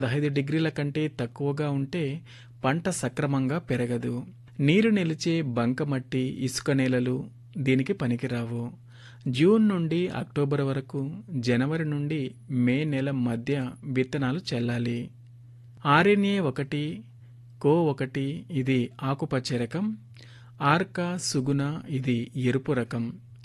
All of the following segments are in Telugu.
పదహైదు డిగ్రీల కంటే తక్కువగా ఉంటే పంట సక్రమంగా పెరగదు నీరు నిలిచే బంకమట్టి ఇసుక నేలలు దీనికి పనికిరావు జూన్ నుండి అక్టోబర్ వరకు జనవరి నుండి మే నెల మధ్య విత్తనాలు చల్లాలి ఆర్ఎన్ఏ ఒకటి కో ఒకటి ఇది ఆకుపచ్చ రకం ఆర్కా సుగుణ ఇది ఎరుపు రకం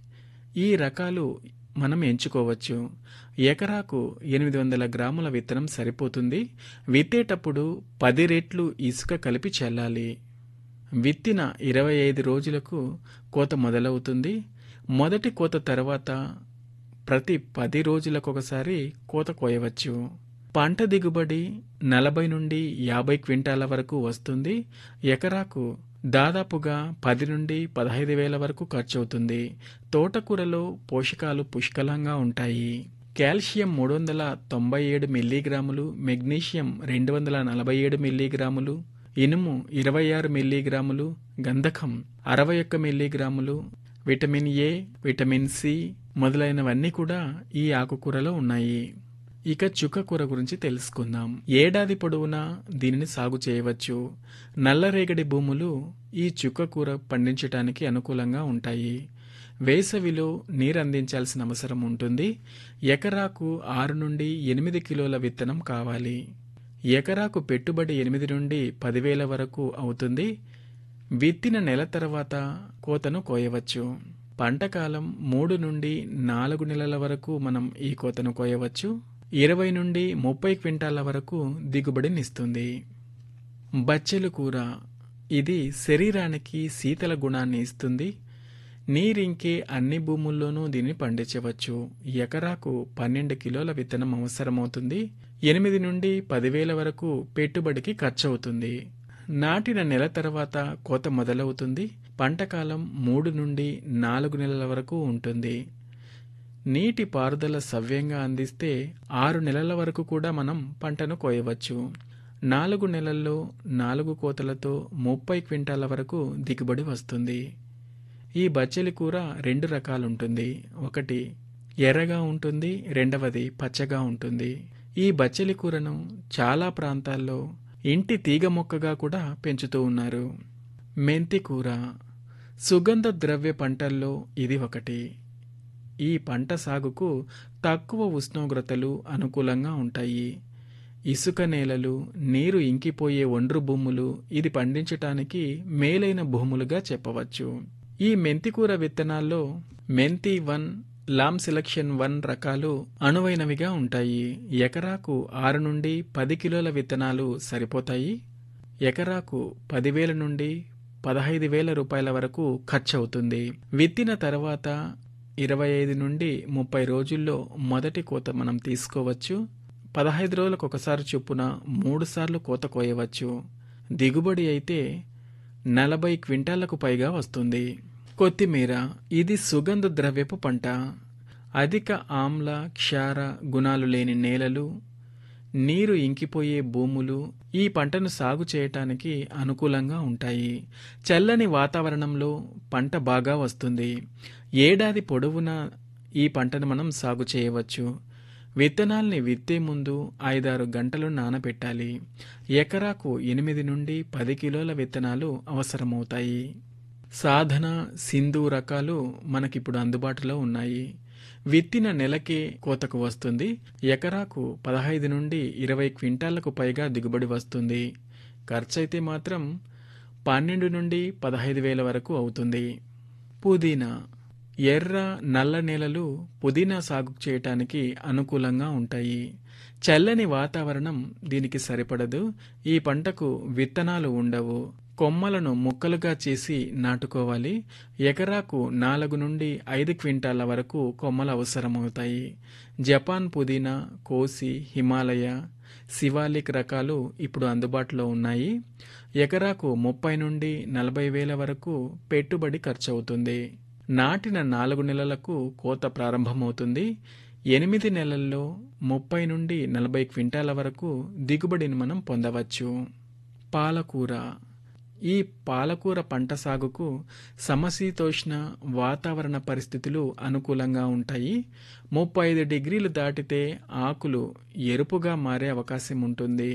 ఈ రకాలు మనం ఎంచుకోవచ్చు ఎకరాకు ఎనిమిది వందల గ్రాముల విత్తనం సరిపోతుంది విత్తేటప్పుడు పది రెట్లు ఇసుక కలిపి చల్లాలి విత్తిన ఇరవై ఐదు రోజులకు కోత మొదలవుతుంది మొదటి కోత తర్వాత ప్రతి పది రోజులకొకసారి కోత కోయవచ్చు పంట దిగుబడి నలభై నుండి యాభై క్వింటాల వరకు వస్తుంది ఎకరాకు దాదాపుగా పది నుండి పదహైదు వేల వరకు ఖర్చవుతుంది తోటకూరలో పోషకాలు పుష్కలంగా ఉంటాయి కాల్షియం మూడు వందల తొంభై ఏడు మిల్లీగ్రాములు మెగ్నీషియం రెండు వందల నలభై ఏడు మిల్లీగ్రాములు ఇనుము ఇరవై ఆరు మిల్లీగ్రాములు గంధకం అరవై ఒక్క మిల్లీగ్రాములు విటమిన్ ఏ విటమిన్ సి మొదలైనవన్నీ కూడా ఈ ఆకుకూరలో ఉన్నాయి ఇక చుక్కకూర గురించి తెలుసుకుందాం ఏడాది పొడవునా దీనిని సాగు చేయవచ్చు నల్లరేగడి భూములు ఈ చుక్కకూర పండించటానికి అనుకూలంగా ఉంటాయి వేసవిలో నీరు అందించాల్సిన అవసరం ఉంటుంది ఎకరాకు ఆరు నుండి ఎనిమిది కిలోల విత్తనం కావాలి ఎకరాకు పెట్టుబడి ఎనిమిది నుండి పదివేల వరకు అవుతుంది విత్తిన నెల తర్వాత కోతను కోయవచ్చు పంటకాలం మూడు నుండి నాలుగు నెలల వరకు మనం ఈ కోతను కోయవచ్చు ఇరవై నుండి ముప్పై క్వింటాల వరకు దిగుబడినిస్తుంది బచ్చెలు కూర ఇది శరీరానికి శీతల గుణాన్ని ఇస్తుంది నీరింకే అన్ని భూముల్లోనూ దీన్ని పండించవచ్చు ఎకరాకు పన్నెండు కిలోల విత్తనం అవసరమవుతుంది ఎనిమిది నుండి పదివేల వరకు పెట్టుబడికి ఖర్చవుతుంది నాటిన నెల తర్వాత కోత మొదలవుతుంది పంటకాలం మూడు నుండి నాలుగు నెలల వరకు ఉంటుంది నీటి పారుదల సవ్యంగా అందిస్తే ఆరు నెలల వరకు కూడా మనం పంటను కోయవచ్చు నాలుగు నెలల్లో నాలుగు కోతలతో ముప్పై క్వింటాల వరకు దిగుబడి వస్తుంది ఈ బచ్చలి కూర రెండు రకాలుంటుంది ఒకటి ఎర్రగా ఉంటుంది రెండవది పచ్చగా ఉంటుంది ఈ బచ్చలి కూరను చాలా ప్రాంతాల్లో ఇంటి తీగ మొక్కగా కూడా పెంచుతూ ఉన్నారు మెంతి కూర సుగంధ ద్రవ్య పంటల్లో ఇది ఒకటి ఈ పంట సాగుకు తక్కువ ఉష్ణోగ్రతలు అనుకూలంగా ఉంటాయి ఇసుక నేలలు నీరు ఇంకిపోయే ఒండ్రు భూములు ఇది పండించటానికి మేలైన భూములుగా చెప్పవచ్చు ఈ మెంతికూర విత్తనాల్లో మెంతి వన్ లామ్ సెలక్షన్ వన్ రకాలు అనువైనవిగా ఉంటాయి ఎకరాకు ఆరు నుండి పది కిలోల విత్తనాలు సరిపోతాయి ఎకరాకు పదివేల నుండి పదహైదు వేల రూపాయల వరకు ఖర్చవుతుంది విత్తిన తర్వాత ఇరవై ఐదు నుండి ముప్పై రోజుల్లో మొదటి కోత మనం తీసుకోవచ్చు పదహైదు రోజులకు ఒకసారి చొప్పున మూడు సార్లు కోత కోయవచ్చు దిగుబడి అయితే నలభై క్వింటాలకు పైగా వస్తుంది కొత్తిమీర ఇది సుగంధ ద్రవ్యపు పంట అధిక ఆమ్ల క్షార గుణాలు లేని నేలలు నీరు ఇంకిపోయే భూములు ఈ పంటను సాగు చేయటానికి అనుకూలంగా ఉంటాయి చల్లని వాతావరణంలో పంట బాగా వస్తుంది ఏడాది పొడవునా ఈ పంటను మనం సాగు చేయవచ్చు విత్తనాల్ని విత్తే ముందు ఐదారు గంటలు నానబెట్టాలి ఎకరాకు ఎనిమిది నుండి పది కిలోల విత్తనాలు అవసరమవుతాయి సాధన సింధు రకాలు మనకిప్పుడు అందుబాటులో ఉన్నాయి విత్తిన నెలకే కోతకు వస్తుంది ఎకరాకు పదహైదు నుండి ఇరవై క్వింటాలకు పైగా దిగుబడి వస్తుంది ఖర్చయితే మాత్రం పన్నెండు నుండి పదహైదు వేల వరకు అవుతుంది పుదీనా ఎర్ర నల్ల నేలలు పుదీనా సాగు చేయటానికి అనుకూలంగా ఉంటాయి చల్లని వాతావరణం దీనికి సరిపడదు ఈ పంటకు విత్తనాలు ఉండవు కొమ్మలను ముక్కలుగా చేసి నాటుకోవాలి ఎకరాకు నాలుగు నుండి ఐదు క్వింటాల వరకు కొమ్మలు అవసరమవుతాయి జపాన్ పుదీనా కోసి హిమాలయ శివాలిక్ రకాలు ఇప్పుడు అందుబాటులో ఉన్నాయి ఎకరాకు ముప్పై నుండి నలభై వేల వరకు పెట్టుబడి ఖర్చవుతుంది నాటిన నాలుగు నెలలకు కోత ప్రారంభమవుతుంది ఎనిమిది నెలల్లో ముప్పై నుండి నలభై క్వింటాల వరకు దిగుబడిని మనం పొందవచ్చు పాలకూర ఈ పాలకూర పంట సాగుకు సమశీతోష్ణ వాతావరణ పరిస్థితులు అనుకూలంగా ఉంటాయి ముప్పై ఐదు డిగ్రీలు దాటితే ఆకులు ఎరుపుగా మారే అవకాశం ఉంటుంది